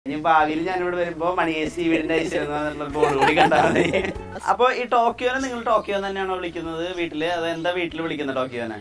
ഇനി ഭാവിയിൽ ഞാനിവിടെ വരുമ്പോ മണിയേശി വീടിന്റെ ഐശ്വര്യ ബോർഡ് കൂടി കണ്ടാൽ മതി അപ്പൊ ഈ ടോക്കിയോനെ നിങ്ങൾ ടോക്കിയോ എന്ന് തന്നെയാണോ വിളിക്കുന്നത് വീട്ടില് അത് എന്താ വീട്ടിൽ വിളിക്കുന്നത് ടോക്കിയോനെ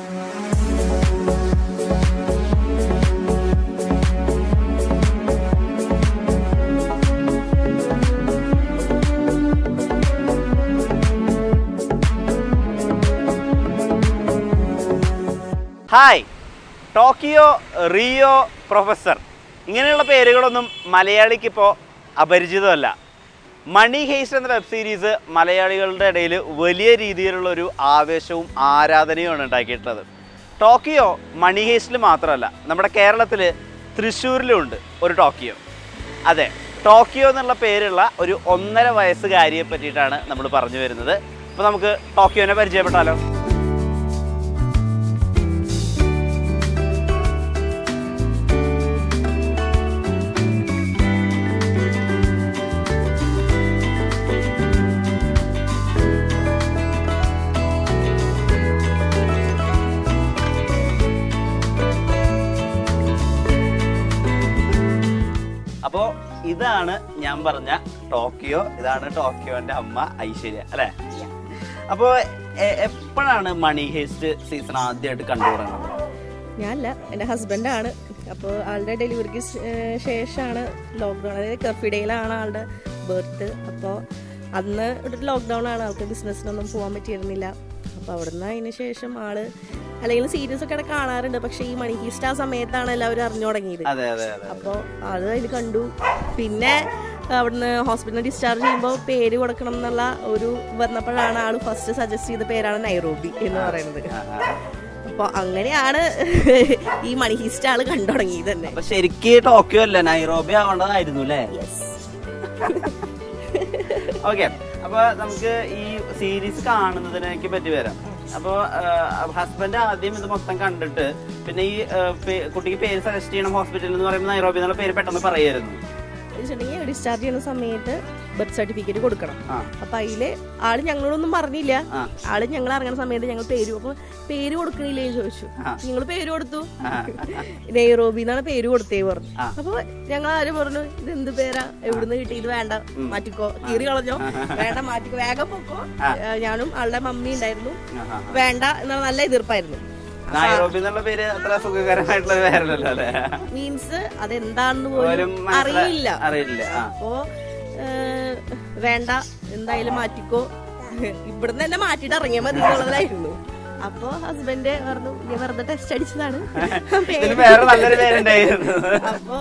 ഹായ് ടോക്കിയോ റിയോ പ്രൊഫസർ ഇങ്ങനെയുള്ള പേരുകളൊന്നും മലയാളിക്ക് ഇപ്പോൾ അപരിചിതമല്ല മണി ഹെയ്സ്റ്റ് എന്ന വെബ് സീരീസ് മലയാളികളുടെ ഇടയിൽ വലിയ രീതിയിലുള്ള ഒരു ആവേശവും ആരാധനയുമാണ് ഉണ്ടാക്കിയിട്ടുള്ളത് ടോക്കിയോ മണി ഹെയ്സ്റ്റിൽ മാത്രമല്ല നമ്മുടെ കേരളത്തിൽ തൃശ്ശൂരിലുമുണ്ട് ഒരു ടോക്കിയോ അതെ ടോക്കിയോ എന്നുള്ള പേരുള്ള ഒരു ഒന്നര വയസ്സുകാരിയെ പറ്റിയിട്ടാണ് നമ്മൾ പറഞ്ഞു വരുന്നത് അപ്പോൾ നമുക്ക് ടോക്കിയോനെ പരിചയപ്പെട്ടാലോ അപ്പോ ഇതാണ് ഞാൻ പറഞ്ഞ ടോക്കിയോ ഇതാണ് ടോക്കിയോന്റെ അമ്മ ഐശ്വര്യ അല്ലെ അപ്പോ എ- എപ്പോഴാണ് മണി ഹേസ്റ്റ് സീസൺ ആദ്യമായിട്ട് കണ്ടു തുടങ്ങുന്നത് ഞാനല്ല എൻ്റെ ഹസ്ബൻഡാണ് അപ്പോൾ ആളുടെ ഡെലിവറിക്ക് ശേഷമാണ് ലോക്ക്ഡൗൺ അതായത് കർഫിഡേയിലാണ് ആളുടെ ബർത്ത് അപ്പോൾ അന്ന് ഒരു ലോക്ക്ഡൗൺ ആണ് ആൾക്ക് ബിസിനസ്സിനൊന്നും പോകാൻ പറ്റിയിരുന്നില്ല അപ്പോൾ അവിടുന്ന് അതിന് ശേഷം ആള് അല്ലെങ്കിൽ സീരീസ് ഒക്കെ ഇടയ്ക്ക് കാണാറുണ്ട് പക്ഷേ ഈ മണി ഹീസ്റ്റ് ആ സമയത്താണ് എല്ലാവരും അറിഞ്ഞു തുടങ്ങിയത് അതെ അതെ അതെ അപ്പോൾ ആള് അതിൽ കണ്ടു പിന്നെ അവിടുന്ന് ഹോസ്പിറ്റലിൽ ഡിസ്ചാർജ് ചെയ്യുമ്പോൾ പേര് കൊടുക്കണം എന്നുള്ള ഒരു വന്നപ്പോഴാണ് ആള് ഫസ്റ്റ് സജസ്റ്റ് ചെയ്ത പേരാണ് നൈറോബി എന്ന് പറയുന്നത് ആ, ആ. അപ്പൊ അങ്ങനെയാണ് ഈ മണി ഹിസ്റ്റ് ആള് കണ്ടു തുടങ്ങിയത് തന്നെ അപ്പൊ ശരിക്ക് ടോക്കിയോ അല്ല നൈറോബി ആവേണ്ടതായിരുന്നു അല്ലേ ഓക്കെ അപ്പൊ നമുക്ക് ഈ സീരീസ് കാണുന്നതിനേക്ക് പറ്റി വരാം അപ്പൊ ഹസ്ബൻഡ് ആദ്യം ഇത് മൊത്തം കണ്ടിട്ട് പിന്നെ ഈ ആ, പേ- കുട്ടിക്ക് പേര് സജസ്റ്റ് ചെയ്യണം ഹോസ്പിറ്റലിൽ എന്ന് പറയുമ്പോൾ നൈറോബി എന്നുള്ള പേര് പെട്ടെന്ന് പറയായിരുന്നു വെച്ചിട്ടുണ്ടെങ്കിൽ ഡിസ്ചാർജ് ചെയ്യുന്ന സമയത്ത് ബർത്ത് സർട്ടിഫിക്കറ്റ് കൊടുക്കണം ആ. അപ്പൊ അതില് ആള് ഞങ്ങളോടൊന്നും പറഞ്ഞില്ല ആ. ആള് ഞങ്ങൾ ഇറങ്ങുന്ന സമയത്ത് ഞങ്ങൾ പേര് അപ്പൊ പേര് കൊടുക്കണില്ലേ എന്ന് ചോദിച്ചു ആ. നിങ്ങൾ പേര് കൊടുത്തു ആ. നെയ്റോബി എന്നാണ് പേര് കൊടുത്തേ പറഞ്ഞു ആ. അപ്പൊ ഞങ്ങൾ ആരും പറഞ്ഞു ഇത് എന്ത് പേരാ എവിടുന്ന് കിട്ടി ഇത് വേണ്ട മാറ്റിക്കോ കീറി കളഞ്ഞോ വേണ്ട മാറ്റിക്കോ വേഗം പൊക്കോ ഏ, ഞാനും ആളുടെ മമ്മി ഉണ്ടായിരുന്നു ആഹാ. വേണ്ട എന്നുള്ള നല്ല എതിർപ്പായിരുന്നു നൈറോബി എന്നുള്ള പേര് അത്ര സുഖകരമായിട്ടുള്ള പേരല്ലല്ലോ അല്ലേ മീൻസ് അതെന്താണെന്ന് പോലും പോലും മനസ്സിലാ- അറിയില്ല അറിയില്ല ആ അപ്പോ ഏഹ്, വേണ്ട എന്തായാലും മാറ്റിക്കോ ഇവിടുന്ന് തന്നെ മാറ്റിട്ട് ഇറങ്ങിയാൽ മതി എന്നുള്ളതായിരുന്നു അപ്പോ ഹസ്ബൻഡ് പറഞ്ഞു ഞാൻ വെറുതെ ടെസ്റ്റ് അടിച്ചതാണ് ഇതിന് വേറെ നല്ലൊരു പേരുണ്ടായിരുന്നു അപ്പോ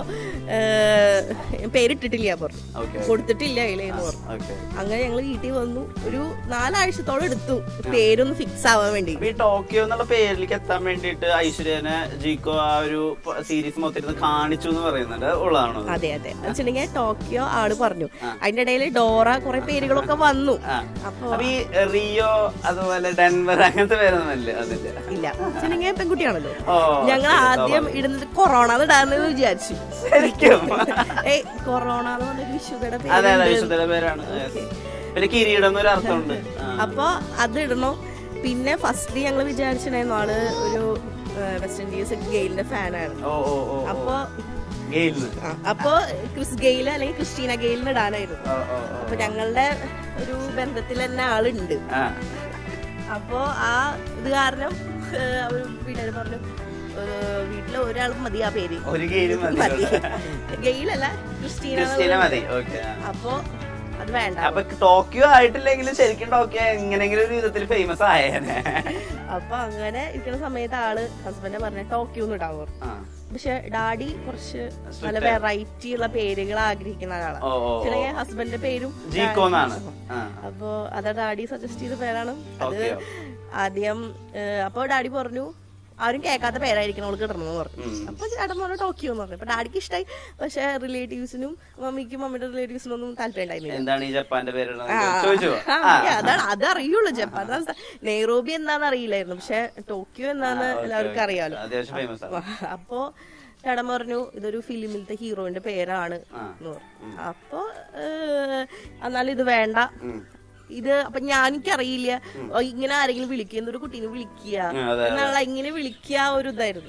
ഏഹ്, പേരിട്ടിട്ടില്ല പറഞ്ഞു ഓക്കെ കൊടുത്തിട്ടില്ല അതിലെന്ന് പറഞ്ഞു ഓക്കെ അങ്ങനെ ഞങ്ങൾ വീട്ടിൽ വന്നു ഒരു നാലാഴ്ചത്തോളം എടുത്തു പേരൊന്ന് ഫിക്സ് ആവാൻ വേണ്ടി ഈ ടോക്കിയോ എന്നുള്ള പേരിലേക്ക് എത്താൻ വേണ്ടിയിട്ട് ഐശ്വര്യനെ ജീക്കോ ആ ഒരു സീരീസ് മൊത്തം ഇരുന്ന് കാണിച്ചു എന്ന് പറയുന്നുണ്ട് ഉള്ളതാണോ അത്? അതെ അതെ വെച്ചിട്ടുണ്ടെങ്കിൽ ടോക്കിയോ ആള് പറഞ്ഞു അതിന്റെ ഇടയിൽ ഡോറ കുറെ പേരുകളൊക്കെ വന്നു ആ. അപ്പൊ അപ്പൊ ഈ റിയോ അതുപോലെ ഡെൻവർ അങ്ങനത്തെ പേരൊന്നുമല്ല അതില്ല ഇല്ല വെച്ചിട്ടുണ്ടെങ്കിൽ പെൺകുട്ടിയാണല്ലോ ഓ ഞങ്ങൾ ആദ്യം ഇടുന്നത് കൊറോണ ഇടാന്ന് വിചാരിച്ചു ശരിക്കും ഏയ് കൊറോണ എന്ന് പറഞ്ഞ വിശുദ്ധയുടെ അതെ അതെ പേര് വിശുദ്ധയുടെ പേരാണ് പിന്നെ കിരീടം എന്നൊരു അർത്ഥമുണ്ട് ആ. അപ്പൊ അത് ഇടണോ പിന്നെ ഫസ്റ്റ്ലി ഞങ്ങൾ വിചാരിച്ചിട്ടുണ്ടായിരുന്നു ആള് ഒരു ഏഹ്, വെസ്റ്റ് ഇൻഡീസ് ഗെയിലിന്റെ ഫാനാണ് ഓ ഓ ഓ അപ്പൊ ഗെയിൽന്ന് ആ, അപ്പൊ ക്രിസ് ഗെയിൽ അല്ലെങ്കിൽ ക്രിസ്റ്റീന ഗെയിലിന് ഇടാനായിരുന്നു ഓ ഓ ഓ അപ്പൊ ഞങ്ങളുടെ ഒരു ബന്ധത്തിൽ തന്നെ ആളുണ്ട് ആ അപ്പോ ആ ഇത് കാരണം ഏഹ്, അവര് വീട്ടുകാർ പറഞ്ഞു ഏഹ്, വീട്ടിലെ ഒരാൾ മതി ആ പേര് ഒരു ഗെയിലും മതി മതി ഗെയിലല്ല ക്രിസ്റ്റീന ക്രിസ്റ്റീന മതി ഓക്കെ അപ്പൊ അത് വേണ്ട അപ്പൊ ടോക്കിയോ ആയിട്ടില്ലെങ്കിലും ശരിക്കും ടോക്കിയോ എങ്ങനെങ്കിലും ഒരു വിധത്തിൽ ഫേമസ് ആയേനെ അപ്പൊ അങ്ങനെ ഇരിക്കുന്ന സമയത്ത് ആള് ഹസ്ബൻഡ് പറഞ്ഞ ടോക്കിയോ ഒന്ന് ഇടാവോ ആ. പക്ഷെ ഡാഡി കുറച്ച് നല്ല വെറൈറ്റി ഉള്ള പേരുകൾ ആഗ്രഹിക്കുന്ന ആളാണ് ഓ ഓ ഓ. ഹസ്ബൻഡിന്റെ പേരും ജീക്കോ എന്നാണ് ആ. അപ്പൊ അത് ഡാഡി സജസ്റ്റ് ചെയ്ത പേരാണ് അത് ടോക്കിയോ. ആദ്യം ഏഹ്, അപ്പൊ ഡാഡി പറഞ്ഞു ആരും കേൾക്കാത്ത പേരായിരിക്കണം അവൾക്ക് ഇടണമെന്ന് പറഞ്ഞു ഉം. അപ്പൊ ചേട്ടൻ പറഞ്ഞു ടോക്കിയോ എന്ന് പറഞ്ഞു അപ്പൊ ഡാഡിക്ക് ഇഷ്ടമായി പക്ഷെ റിലേറ്റീവ്സിനും മമ്മിക്കും മമ്മിയുടെ റിലേറ്റീവ്സിനും ഒന്നും താല്പര്യം ഉണ്ടായിരുന്നില്ല എന്താണ് ഈ ജപ്പാന്റെ പേരുള്ളത് ആ, ചോദിച്ചോ ആ, അതാണ് അതറിയുള്ളൂ ജപ്പാൻ അതാണ് നെയ്റോബി എന്താന്ന് അറിയില്ലായിരുന്നു പക്ഷെ ടോക്കിയോ എന്താന്ന് എല്ലാവർക്കും അറിയാലോ അത്യാവശ്യം ഫേമസ് ആണ് അപ്പോ ചേട്ടൻ പറഞ്ഞു ഇതൊരു ഫിലിമിലത്തെ ഹീറോയിന്റെ പേരാണ് ആ. എന്ന് പറഞ്ഞു അപ്പൊ ഏഹ്, എന്നാലും ഇത് വേണ്ട ഉം. ഇത് അപ്പൊ ഞാൻ എനിക്കറിയില്ല ഓ, ഇങ്ങനെ ആരെങ്കിലും വിളിക്കുക എന്തൊരു കുട്ടീനെ വിളിക്കുക ഉം, അതെ, അതെ. എന്നുള്ള ഇങ്ങനെ വിളിക്കുക ഒരു ഇതായിരുന്നു അപ്പൊ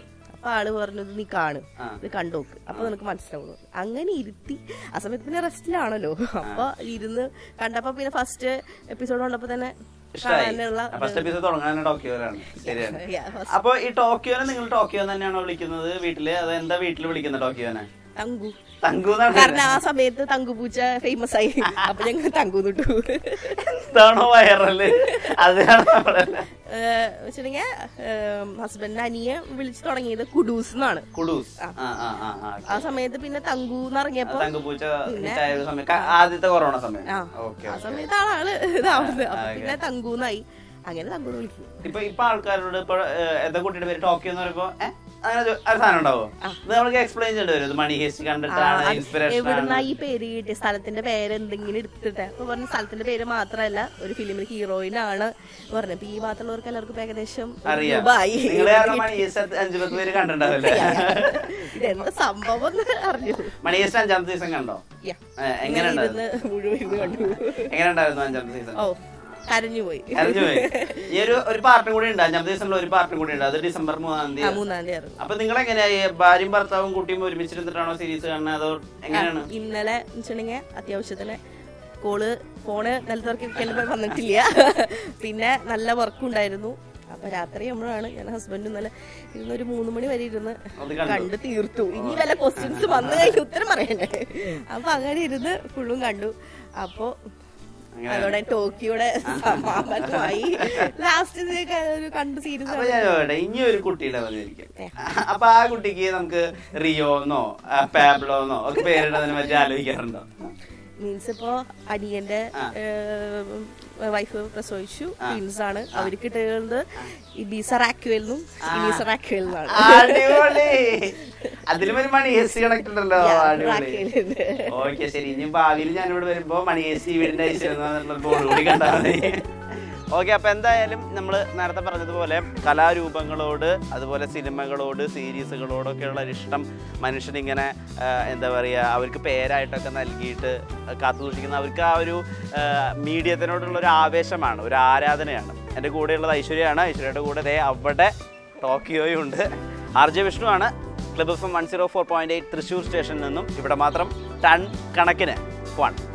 അപ്പൊ ആള് പറഞ്ഞു "ഇത് നീ കാണു ആ. ഇത് കണ്ടോക്ക് അപ്പൊ നിനക്ക് മനസ്സിലാവുന്നു അങ്ങനെ ഇരുത്തി ആ സമയത്ത് പിന്നെ റെസ്റ്റിലാണല്ലോ അപ്പൊ ഇരുന്ന് കണ്ടപ്പോ പിന്നെ ഫസ്റ്റ് എപ്പിസോഡ് കണ്ടപ്പോ തന്നെ ഇഷ്ടമായി കാണാനുള്ള ഫസ്റ്റ് എപ്പിസോഡ് തുടങ്ങാൻ ടോക്കിയോയിലാണ് ശരിയാണ് Yeah, first അപ്പൊ ഈ ടോക്കിയോനെ നിങ്ങൾ ടോക്കിയോ എന്ന് തന്നെയാണോ വിളിക്കുന്നത് വീട്ടില് അത് എന്താ വീട്ടിൽ വിളിക്കുന്നത് ടോക്കിയോനെ തങ്കു തങ്കു എന്നാണ് കാരണം ആ സമയത്ത് തങ്കുപൂച്ച ഫേമസ് ആയി അപ്പൊ ഞങ്ങൾ തങ്കു നിട്ടു എന്താണോ വൈറല് അതാണ് നമ്മളല്ല വെച്ചിട്ടുണ്ടെങ്കിൽ ഹസ്ബൻഡ് അനിയെ വിളിച്ചു തുടങ്ങിയത് കുഡൂസ് എന്നാണ് കുഡൂസ് ആ ആ ആ ആ ആ സമയത്ത് പിന്നെ തങ്കു എന്നിറങ്ങിയപ്പോ തങ്കുപൂച്ച ഹിറ്റായ ഒരു സമയം ക- ആദ്യത്തെ കൊറോണ സമയം ആ ഓക്കെ ആ സമയത്ത് ആളാണ് ഇതാവുന്നത് അപ്പൊ പിന്നെ തങ്കൂന്നായി അങ്ങനെ തങ്കൂന്ന് വിളിക്കും ഇപ്പൊ ഇപ്പൊ ആൾക്കാരോട് ഇപ്പൊ ഏഹ്, എന്താ കുട്ടിയുടെ പേര് ടോക്കിയോ എന്ന് പറയുമ്പോ ഏഹ്, അങ്ങനെ ഒരു ഒരു സാധനം ഉണ്ടാവോ ഇത് നമുക്ക് എക്സ്പ്ലെയിൻ ചെയ്യേണ്ടി വരും ഇത് മണി ഹേസ്റ്റ് കണ്ടിട്ടാണ് ഇൻസ്പിറേഷൻ എവിടുന്ന ഈ പേര് കിട്ടി സ്ഥലത്തിന്റെ പേര് എന്തെങ്കിലും എടുത്തിട്ട് അപ്പൊ പറഞ്ഞ സ്ഥലത്തിന്റെ പേര് മാത്രമല്ല ഒരു ഫിലിമിൽ ഹീറോയിൻ ആണ് പറഞ്ഞു അപ്പൊ ഈ ഭാഗത്തുള്ളവർക്ക് എല്ലാവർക്കും ഇപ്പൊ ഏകദേശം ഒരു അറിയാം രൂപയായി നിങ്ങൾ കാരണം മണി ഹേസ്റ്റ് അഞ്ചു പത്ത് പേര് കണ്ടിട്ടുണ്ടാവില്ലേ ഇതെന്താ സംഭവം എന്ന് അറിഞ്ഞു മണി ഹേസ്റ്റ് അഞ്ചാമത്തെ സീസൺ കണ്ടോ Yeah. ഏഹ്, എങ്ങനെ ഉണ്ടായിരുന്നു ഇരുന്ന് മുഴുവൻ ഇരുന്ന് കണ്ടു എങ്ങനെ ഉണ്ടായിരുന്നു അഞ്ചാമത്തെ സീസൺ ഓ കരഞ്ഞു പോയി അറിഞ്ഞു പോയി ഈ ഒരു ഒരു പാർട്ടും കൂടി ഉണ്ട് അഞ്ചാമത്തെ സീസണിൽ ഒരു പാർട്ടും കൂടി ഉണ്ട് അത് ഡിസംബർ മൂന്നാം ആ തീയതി മൂന്നാം തീയതി ഇറങ്ങും അപ്പൊ നിങ്ങൾ എങ്ങനെയാ ഈ ഭാര്യയും ഭർത്താവും കുട്ടിയും ഒരുമിച്ചിരുന്നിട്ടാണോ സീരീസ് കാണുന്നത് അതോ എങ്ങനെയാണ് ഇന്നലെ വെച്ചിട്ടുണ്ടെങ്കിൽ അത്യാവശ്യത്തിന് കോള് ഫോണ് നിലത്തിറക്കി വെക്കേണ്ട വന്നിട്ടില്ല പിന്നെ നല്ല വർക്കും ഉണ്ടായിരുന്നു അപ്പൊ രാത്രി നമ്മളാണ് ഞാൻ ഹസ്ബൻഡ് ഇന്നലെ ഇരുന്ന് ഒരു മൂന്ന് മണി വരെ ഇരുന്ന് അത് കണ്ടു. കണ്ട് തീർത്തു ഇനി വല്ല ക്വസ്റ്റ്യൻസ് വന്നു കഴിഞ്ഞ് ഉത്തരം പറയണ്ടേ അപ്പൊ അങ്ങനെ ഇരുന്ന് ഫുള്ളും കണ്ടു അപ്പൊ അങ്ങനെ. അതോടെ ടോക്കിയോടെ സമാപനമായി ലാസ്റ്റ് ഒരു കണ്ട് സീരീസ് അപ്പൊ ഞാൻ ചോദിക്കട്ടെ ഇനി ഒരു കുട്ടിയുടെ വന്നിരിക്കും അപ്പൊ ആ കുട്ടിക്ക് നമുക്ക് റിയോ എന്നോ പാബ്ലോ എന്നോ ഒക്കെ പേരിടുന്നതിനെ പറ്റി ആലോചിക്കാറുണ്ടോ മീൻസ് ഇപ്പോ അനിയന്റെ വൈഫ് പ്രസവിച്ചു ട്വിൻസ് ആണ് അവർക്ക് ഇട്ടുള്ളത് ഇബീസ റാക്യുവൽ നിന്നും ഇബീസ റാക്യുവൽ നിന്നാണ് അടിപൊളി അതിലും ഒരു മണി എസ് കണക്ട് ഉണ്ടല്ലോ അടിപൊളി റാക്യുവൽ ഓക്കെ ശരി ഇനി ഭാവിയിൽ ഞാൻ ഇവിടെ വരുമ്പോ മണി എസ് വീടിന്റെ ഐശ്വര്യം ബോർഡ് കൂടി കണ്ടാൽ മതി ഓക്കെ അപ്പൊ എന്തായാലും നമ്മൾ നേരത്തെ പറഞ്ഞതുപോലെ കലാരൂപങ്ങളോട് അതുപോലെ സിനിമകളോട് സീരീസുകളോടൊക്കെയുള്ള ഒരു ഇഷ്ടം മനുഷ്യനിങ്ങനെ ആ, എന്താ പറയുക അവർക്ക് പേരായിട്ടൊക്കെ നൽകിയിട്ട് കാത്തു സൂക്ഷിക്കുന്ന അവർക്ക് ആ ഒരു മീഡിയത്തിനോടുള്ള ഒരു ആവേശമാണ് ഒരു ആരാധനയാണ് എൻ്റെ കൂടെയുള്ളത് ഐശ്വര്യയാണ് ഐശ്വര്യയുടെ കൂടെ ദേ അവിടെ ടോക്കിയോയും ഉണ്ട് ആർ ജെ വിഷ്ണു ആണ് club F M one zero four point eight Thrissur സ്റ്റേഷനിൽ നിന്നും ഇവിടെ മാത്രം ടൺ കണക്കിന് വൺ